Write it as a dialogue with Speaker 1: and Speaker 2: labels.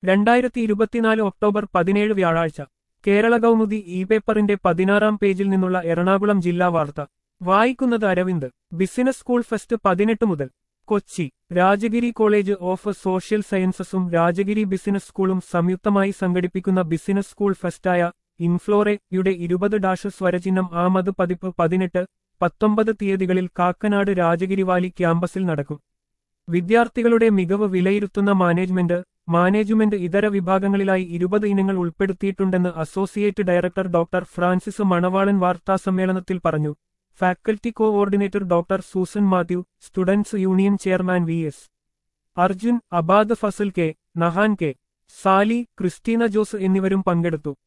Speaker 1: രണ്ടായിരത്തി ഇരുപത്തിനാല് ഒക്ടോബർ പതിനേഴ് വ്യാഴാഴ്ച കേരള കൗമുദി ഇ പേപ്പറിന്റെ പതിനാറാം പേജിൽ നിന്നുള്ള എറണാകുളം ജില്ലാ വാർത്ത വായിക്കുന്നത് അരവിന്ദ് ബിസിനസ് സ്കൂൾ ഫെസ്റ്റ് പതിനെട്ട് മുതൽ Kochi Rajagiri college of social സയൻസസും രാജഗിരി ബിസിനസ് സ്കൂളും സംയുക്തമായി സംഘടിപ്പിക്കുന്ന ബിസിനസ് സ്കൂൾ ഫെസ്റ്റായ ഇൻഫ്ലോറെയുടെ ഇരുപത് ഡാഷ് സ്വരചിഹ്നം ആമത് പതിപ്പ് പതിനെട്ട് പത്തൊമ്പത് തീയതികളിൽ കാക്കനാട് രാജഗിരിവാലി ക്യാമ്പസിൽ നടക്കും വിദ്യാർത്ഥികളുടെ മികവ് വിലയിരുത്തുന്ന മാനേജ്മെന്റ് മാനേജ്മെന്റ് ഇതര വിഭാഗങ്ങളിലായി ഇരുപത് ഇനങ്ങൾ ഉൾപ്പെടുത്തിയിട്ടുണ്ടെന്ന് associate director doctor Francis Manavalan വാർത്താസമ്മേളനത്തിൽ പറഞ്ഞു faculty coordinator doctor Susan Mathew students union chairman V S Arjun Abad Fazal K Nahan K Sally Christina Jose എന്നിവരും പങ്കെടുത്തു